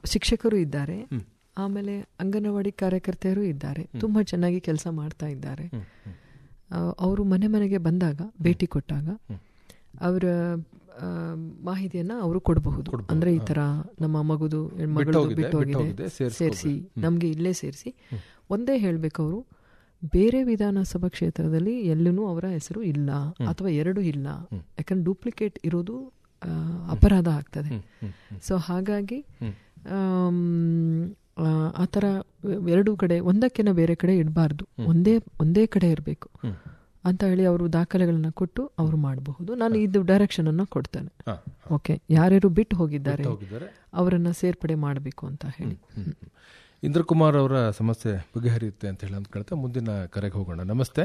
ಶಿಕ್ಷಕರು ಇದ್ದಾರೆ ಆಮೇಲೆ ಅಂಗನವಾಡಿ ಕಾರ್ಯಕರ್ತೆಯರು ಇದ್ದಾರೆ ತುಂಬ ಚೆನ್ನಾಗಿ ಕೆಲಸ ಮಾಡ್ತಾ ಇದ್ದಾರೆ ಅವರು ಮನೆ ಮನೆಗೆ ಬಂದಾಗ ಭೇಟಿ ಕೊಟ್ಟಾಗ ಅವರ ಆ, ಮಾಹಿತಿಯನ್ನ ಅವರು ಕೊಡಬಹುದು ಅಂದ್ರೆ ಈ ತರ ನಮ್ಮ ಮಗುದು ಮಗಳು ಹೋಗಿದೆ, ಬಿಟ್ಟು ಬಿಟ್ಟು ಹೋಗಿದೆ ಹೋಗಿದೆ, ಸೇರ್ಸ್ಕೊಬೇಕು. ಸೇರಿಸಿ ನಮಗೆ ಇಲ್ಲೇ ಸೇರಿಸಿ ಒಂದೇ ಹೇಳಬೇಕು ಅವರು ಬೇರೆ ವಿಧಾನಸಭಾ ಕ್ಷೇತ್ರದಲ್ಲಿ ಎಲ್ಲೂ ಅವರ ಹೆಸರು ಇಲ್ಲ ಅಥವಾ ಎರಡು ಇಲ್ಲ ಯಾಕಂದ್ರೆ ಡೂಪ್ಲಿಕೇಟ್ ಇರೋದು ಆ, ಅಪರಾಧ ಆಗ್ತದೆ ಸೊ ಹಾಗಾಗಿ ಆಮ್, ಆ, ಆ ಥರ ಎರಡು ಕಡೆ ಒಂದಕ್ಕಿಂತ ಬೇರೆ ಕಡೆ ಇಡಬಾರ್ದು ಒಂದೇ ಒಂದೇ ಕಡೆ ಇರಬೇಕು ಅಂತ ಹೇಳಿ ಅವರು ದಾಖಲೆಗಳನ್ನ ಕೊಟ್ಟು ಅವರು ಮಾಡಬಹುದು ನಾನು ಇದು ಡೈರೆಕ್ಷನ್ ಅನ್ನು ಕೊಡ್ತೇನೆ ಹಾ, ಓಕೆ ಯಾರ್ಯಾರು ಬಿಟ್ಟು ಹೋಗಿದ್ದಾರೆ ಹೋಗಿದ್ದಾರೆ ಅವರನ್ನ ಸೇರ್ಪಡೆ ಮಾಡಬೇಕು ಅಂತ ಹೇಳಿ ಇಂದ್ರಕುಮಾರ್ ಅವರ ಸಮಸ್ಯೆ ಬಗೆಹರಿಯುತ್ತೆ ಅಂತ ಹೇಳಿ ಅಂದ್ಕೊಳ್ತಾ ಮುಂದಿನ ಕರೆಗೆ ಹೋಗೋಣ ನಮಸ್ತೆ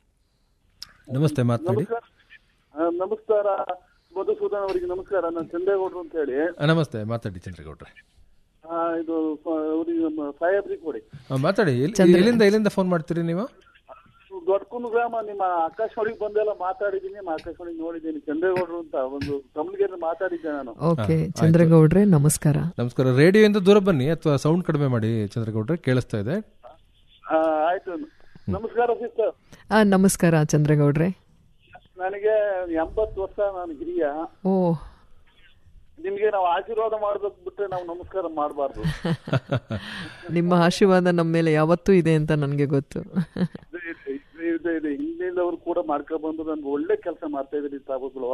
ನಮಸ್ತೆ ಮಾತನಾಡಿ ಆ, ನಮಸ್ಕಾರ ಮಧುಸೂದನ್ ಅವರಿಗೆ ನಮಸ್ಕಾರ ನಾನು ಚಂದೇಗೌಡರು ಅಂತ ಹೇಳಿ ಆ, ನಮಸ್ತೆ ಮಾತಾಡಿ ಚಂದ್ರಗೌಡ್ರೆ ಆ, ಇದು ಸ- ಅವರಿಗೆ ನಮ್ಮ ಸಾಹೇಬ್ರಿಗೆ ಕೊಡಿ ಆ, ಮಾತಾಡಿ ಎಲ್ಲಿ- ಎಲ್ಲಿಂದ ಎಲ್ಲಿಂದ ಫೋನ್ ಮಾಡ್ತೀರಿ ನೀವು ದೊಡ್ಡಕುಂದು ಗ್ರಾಮ ನಿಮ್ಮ ಆಕಾಶವಾಣಿಗೆ ಬಂದೆಲ್ಲ ಮಾತಾಡಿದ್ದೀನಿ ನಿಮ್ಮ ಆಕಾಶವಾಣಿಗೆ ನೋಡಿದ್ದೀನಿ ಚಂದೇಗೌಡರು ಅಂತ ಒಂದು ಕಮಲಗಿರಿ ಮಾತಾಡಿದ್ದೆ ನಾನು ಓಕೆ ಚಂದ್ರಗೌಡ್ರೆ ನಮಸ್ಕಾರ ನಮಸ್ಕಾರ ರೇಡಿಯೋಯಿಂದ ದೂರ ಬನ್ನಿ ಅಥವಾ ಸೌಂಡ್ ಕಡಿಮೆ ಮಾಡಿ ಚಂದ್ರಗೌಡ್ರೆ ಕೇಳಿಸ್ತಾ ಇದೆ ಆ, ಆಯ್ತು ನಮಸ್ಕಾರ ಸಿಸ್ಟರ್ ಆ, ನಮಸ್ಕಾರ ಚಂದ್ರಗೌಡ್ರೆ ನನಗೆ ಎಂಬತ್ತು ವರ್ಷ ನಾನು ಹಿರಿಯ ಓ ನಿಮ್ಗೆ ನಾವು ಆಶೀರ್ವಾದ ಮಾಡ್ಬೇಕು ಬಿಟ್ರೆ ನಾವು ನಮಸ್ಕಾರ ಮಾಡಬಾರ್ದು ನಿಮ್ಮ ಆಶೀರ್ವಾದ ನಮ್ಮ ಮೇಲೆ ಯಾವತ್ತೂ ಇದೆ ಅಂತ ನನಗೆ ಗೊತ್ತು ಇದೆ ಇದೆ ಹಿಂದಿನವರು ಕೂಡ ಮಾಡ್ಕೊಂಡ್ ಬಂದು ನನ್ಗೆ ಒಳ್ಳೆ ಕೆಲಸ ಮಾಡ್ತಾ ಇದ್ರಿ ತಾವುಗಳು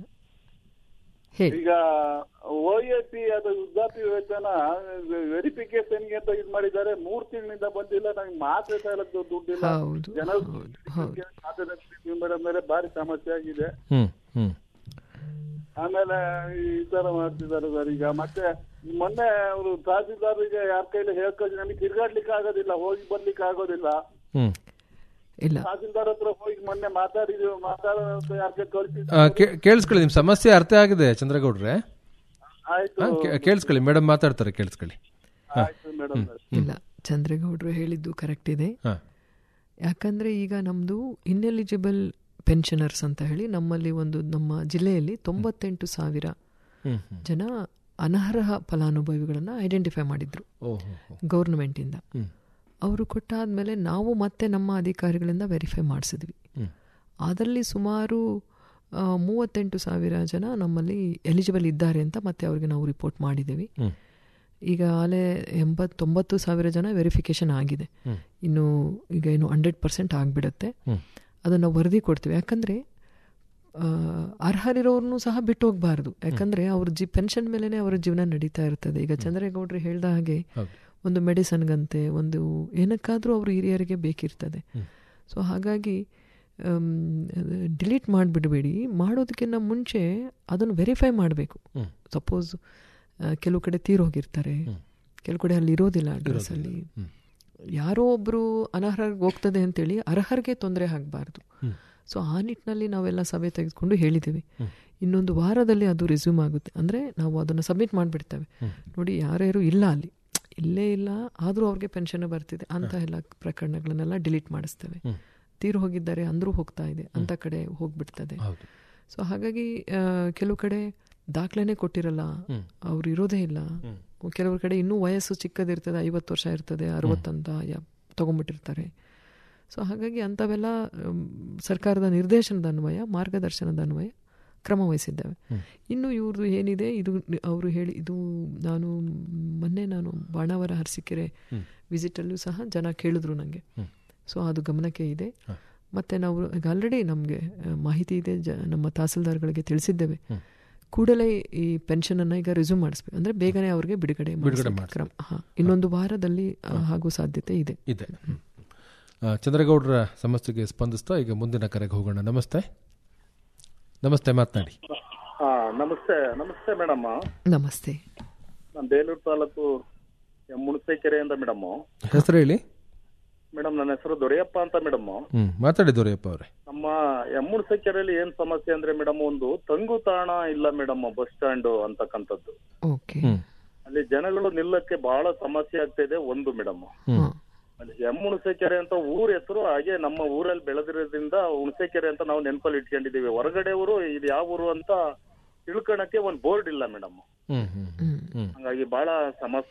ಹೇಳಿ ಈಗ ಓ ಎ ಪಿ ಅದು ವೃದ್ಧಾಪ್ಯ ವೇತನ ವೆರಿಫಿಕೇಶನ್ ಅಂತ ಇದ್ ಮಾಡಿದ್ದಾರೆ ಮೂರ್ ತಿಂಗಳಿಂದ ಬಂದಿಲ್ಲ ನಂಗೆ ಮಾತ್ರೆ ತಗೊಳಕ್ ದುಡ್ಡಿಲ್ಲ ಹೌದು ಜನ ಮೇಡಮ್ ಮೇಲೆ ಭಾರಿ ಸಮಸ್ಯೆ ಆಗಿದೆ ಹ್ಮ್ ಹ್ಮ್ ಆಮೇಲೆ ಈ ತರ ಮಾಡ್ತಿದ್ದಾರೆ ಸರ್ ಈಗ ಮತ್ತೆ ಮೊನ್ನೆ ಅವರು ತಹಸೀಲ್ದಾರ್ಗೆ ಯಾರ ಕೈಲಿ ಹೇಳ್ಕೊಂಡು ನಮಗೆ ತಿರ್ಗಾಡ್ಲಿಕ್ಕೆ ಆಗೋದಿಲ್ಲ ಹೋಗಿ ಬರ್ಲಿಕ್ಕೆ ಆಗೋದಿಲ್ಲ ಹ್ಮ್ ಇಲ್ಲ ತಹಸೀಲ್ದಾರ್ ಹತ್ರ ಹೋಗಿ ಮೊನ್ನೆ ಮಾತಾಡಿದ್ವಿ ಮಾತಾಡೋ ಯಾರಿಗೆ ಕಳ್ಸಿದ್ರು ಆ, ಕೇ- ಕೇಳಿಸ್ಕೊಳ್ಳಿ ನಿಮ್ಮ ಸಮಸ್ಯೆ ಅರ್ಥ ಆಗಿದೆ ಚಂದ್ರಗೌಡ್ರೆ ಆಯ್ತು ಹಾ, ಕೇ- ಕೇಳಿಸ್ಕೊಳ್ಳಿ ಮೇಡಮ್ ಮಾತಾಡ್ತಾರೆ ಕೇಳಿಸ್ಕೊಳ್ಳಿ ಆಯ್ತು ಮೇಡಮ್ ಇಲ್ಲ ಚಂದ್ರಗೌಡ್ರು ಹೇಳಿದ್ದು ಕರೆಕ್ಟ್ ಇದೆ ಹಾ ಯಾಕಂದ್ರೆ ಈಗ ನಮ್ಮದು ಇನ್ಎಲಿಜಿಬಲ್ ಪೆನ್ಷನರ್ಸ್ ಅಂತ ಹೇಳಿ ನಮ್ಮಲ್ಲಿ ಒಂದು ನಮ್ಮ ಜಿಲ್ಲೆಯಲ್ಲಿ ತೊಂಬತ್ತೆಂಟು ಸಾವಿರ ಹ್ಮ್ ಹ್ಮ್ ಜನ ಅನರ್ಹ ಫಲಾನುಭವಿಗಳನ್ನು ಐಡೆಂಟಿಫೈ ಮಾಡಿದ್ರು ಓಹೋ ಗೌರ್ನಮೆಂಟಿಂದ ಹ್ಮ್ ಅವರು ಕೊಟ್ಟಾದ್ಮೇಲೆ ನಾವು ಮತ್ತೆ ನಮ್ಮ ಅಧಿಕಾರಿಗಳಿಂದ ವೆರಿಫೈ ಮಾಡಿಸಿದ್ವಿ ಹ್ಮ್ ಅದರಲ್ಲಿ ಸುಮಾರು ಆ, ಮೂವತ್ತೆಂಟು ಸಾವಿರ ಜನ ನಮ್ಮಲ್ಲಿ ಎಲಿಜಿಬಲ್ ಇದ್ದಾರೆ ಅಂತ ಮತ್ತೆ ಅವ್ರಿಗೆ ನಾವು ರಿಪೋರ್ಟ್ ಮಾಡಿದ್ದೀವಿ ಹ್ಮ್ ಈಗ ಆಲೇ ಎಂಬತ್ತೊಂಬತ್ತು ಸಾವಿರ ಜನ ವೆರಿಫಿಕೇಶನ್ ಆಗಿದೆ ಹ್ಮ್. ಇನ್ನು ಈಗ ಇನ್ನು ಹಂಡ್ರೆಡ್ ಪರ್ಸೆಂಟ್ ಆಗಿಬಿಡುತ್ತೆ ಹ್ಮ್. ಅದನ್ನು ವರದಿ ಕೊಡ್ತೀವಿ ಯಾಕಂದರೆ ಅರ್ಹರಿರೋರ್ನು ಸಹ ಬಿಟ್ಟು ಹೋಗಬಾರ್ದು ಯಾಕಂದರೆ ಅವ್ರ ಜಿ ಪೆನ್ಷನ್ ಮೇಲೇ ಅವರ ಜೀವನ ನಡೀತಾ ಇರ್ತದೆ ಈಗ ಚಂದ್ರೇಗೌಡರು ಹೇಳ್ದ ಹಾಗೆ ಹೌದು. ಒಂದು ಮೆಡಿಸನ್ಗಂತೆ ಒಂದು ಏನಕ್ಕಾದರೂ ಅವರು ಹಿರಿಯರಿಗೆ ಬೇಕಿರ್ತದೆ ಸೊ ಹಾಗಾಗಿ ಡಿಲೀಟ್ ಮಾಡಿಬಿಡಬೇಡಿ ಮಾಡೋದಕ್ಕಿಂತ ಮುಂಚೆ ಅದನ್ನು ವೆರಿಫೈ ಮಾಡಬೇಕು ಹ್ಮ್. ಸಪೋಸ್ ಕೆಲವು ಕಡೆ ತೀರೋಗಿರ್ತಾರೆ ಕೆಲವು ಕಡೆ ಅಲ್ಲಿ ಇರೋದಿಲ್ಲ ಅಡ್ರೆಸ್ಸಲ್ಲಿ ಯಾರೋ ಒಬ್ಬರು ಅನರ್ಹರಿಗೆ ಹೋಗ್ತದೆ ಅಂತೇಳಿ ಅರ್ಹರಿಗೆ ತೊಂದರೆ ಆಗಬಾರ್ದು ಸೊ ಆ ನಿಟ್ಟಿನಲ್ಲಿ ನಾವೆಲ್ಲ ಸಭೆ ತೆಗೆದುಕೊಂಡು ಹೇಳಿದ್ದೀವಿ ಇನ್ನೊಂದು ವಾರದಲ್ಲಿ ಅದು ರಿಸ್ಯೂಮ್ ಆಗುತ್ತೆ ಅಂದರೆ ನಾವು ಅದನ್ನು ಸಬ್ಮಿಟ್ ಮಾಡಿಬಿಡ್ತೇವೆ ನೋಡಿ ಯಾರ್ಯಾರು ಇಲ್ಲ ಅಲ್ಲಿ ಇಲ್ಲೇ ಇಲ್ಲ ಆದರೂ ಅವ್ರಿಗೆ ಪೆನ್ಷನ್ ಬರ್ತಿದೆ ಅಂತ ಎಲ್ಲ ಪ್ರಕರಣಗಳನ್ನೆಲ್ಲ ಡಿಲೀಟ್ ಮಾಡಿಸ್ತೇವೆ ತೀರು ಹೋಗಿದ್ದಾರೆ ಅಂದರೂ ಹೋಗ್ತಾ ಇದೆ ಅಂತ ಕಡೆ ಹೋಗ್ಬಿಡ್ತದೆ ಹೌದು ಸೊ ಹಾಗಾಗಿ ಆ, ಕೆಲವು ಕಡೆ ದಾಖಲೆನೇ ಕೊಟ್ಟಿರಲ್ಲ ಅವ್ರು ಇರೋದೇ ಇಲ್ಲ ಕೆಲವ್ರ ಕಡೆ ಇನ್ನೂ ವಯಸ್ಸು ಚಿಕ್ಕದಿರ್ತದೆ ಐವತ್ತು ವರ್ಷ ಇರ್ತದೆ ಅರವತ್ತಂತ ಯ- ತಗೊಂಡ್ಬಿಟ್ಟಿರ್ತಾರೆ ಸೊ ಹಾಗಾಗಿ ಅಂಥವೆಲ್ಲ ಮ್, ಸರ್ಕಾರದ ನಿರ್ದೇಶನದ ಅನ್ವಯ ಮಾರ್ಗದರ್ಶನದ ಅನ್ವಯ ಕ್ರಮ ವಹಿಸಿದ್ದೇವೆ ಇನ್ನು ಇವ್ರದ್ದು ಏನಿದೆ ಇದು ಅವರು ಹೇಳಿ ಇದು ನಾನು ಮೊನ್ನೆ ನಾನು ಬಾಣಾವರ ಅರಸೀಕೆರೆ ವಿಸಿಟಲ್ಲೂ ಸಹ ಜನ ಕೇಳಿದ್ರು ನನಗೆ ಸೊ ಅದು ಗಮನಕ್ಕೆ ಇದೆ ಮತ್ತು ನಾವು ಈಗ ಆಲ್ರೆಡಿ ನಮಗೆ ಮಾಹಿತಿ ಇದೆ ಜ ನಮ್ಮ ತಹಸೀಲ್ದಾರ್ಗಳಿಗೆ ತಿಳಿಸಿದ್ದೇವೆ ಕೂಡಲೇ ಈ ಪೆನ್ಷನನ್ನು ಈಗ ರಿಸ್ಯೂಮ್ ಮಾಡಿಸ್ಬೇಕು ಅಂದರೆ ಬೇಗನೆ ಅವ್ರಿಗೆ ಬಿಡುಗಡೆ ಮಾಡಿಸ್ಲಿಕ್ಕೆ ಕ್ರಮ ಹಾಂ ಇನ್ನೊಂದು ವಾರದಲ್ಲಿ ಆ, ಆಗೋ ಸಾಧ್ಯತೆ ಇದೆ ಇದೆ ಆ, ಚಂದ್ರಗೌಡರ ಸಮಸ್ಯೆಗೆ ಸ್ಪಂದಿಸ್ತಾ ಈಗ ಮುಂದಿನ ಕರೆಗೆ ಹೋಗೋಣ ನಮಸ್ತೆ ನಮಸ್ತೆ ಮಾತನಾಡಿ ಹಾ ನಮಸ್ತೆ ನಮಸ್ತೆ ಮೇಡಮ್ ನಮಸ್ತೆ ನಾನು ಬೇಲೂರು ತಾಲೂಕು ಮುಣಸೆಕೆರೆಯಿಂದ ಮೇಡಮ್ ಹೆಸರು ಹೇಳಿ ಮೇಡಮ್ ನನ್ನ ಹೆಸರು ದೊರೆಯಪ್ಪ ಅಂತ ಮೇಡಮ್ ಹ್ಮ್ ಮಾತಾಡಿ ದೊರೆಯಪ್ಪ ಅವರೇ ನಮ್ಮ ಎಮ್ಮುಣಸೆಕೆರೆಯಲ್ಲಿ ಏನ್ ಸಮಸ್ಯೆ ಅಂದ್ರೆ ಮೇಡಮ್ ಒಂದು ತಂಗು ತಾಣ ಇಲ್ಲ ಮೇಡಮ್ ಬಸ್ ಸ್ಟ್ಯಾಂಡ್ ಅಂತಕ್ಕಂಥದ್ದು ಓಕೆ ಅಲ್ಲಿ ಜನಗಳು ನಿಲ್ಲಕ್ಕೆ ಬಹಳ ಸಮಸ್ಯೆ ಆಗ್ತಾ ಇದೆ ಒಂದು ಮೇಡಮ್ ಹಾಂ ಅಲ್ಲಿ ಎಮ್ಮುಣಸೆಕೆರೆ ಅಂತ ಊರ ಹೆಸರು ಹಾಗೆ ನಮ್ಮ ಊರಲ್ಲಿ ಬೆಳೆದಿರೋದ್ರಿಂದ ಹುಣಸೆಕೆರೆ ಅಂತ ನಾವು ನೆನಪಲ್ಲಿ ಇಟ್ಕೊಂಡಿದೀವಿ ಹೊರಗಡೆಯವರು ಇದು ಯಾವ ಊರು ಅಂತ ತಿಳ್ಕೊಳಕ್ಕೆ ಒಂದ್ ಬೋರ್ಡ್ ಇಲ್ಲ ಮೇಡಮ್ ಹ್ಮ್ ಹ್ಮ್ ಹ್ಮ್ ಹಂಗಾಗಿ ಬಹಳ ಸಮಸ್ಯೆ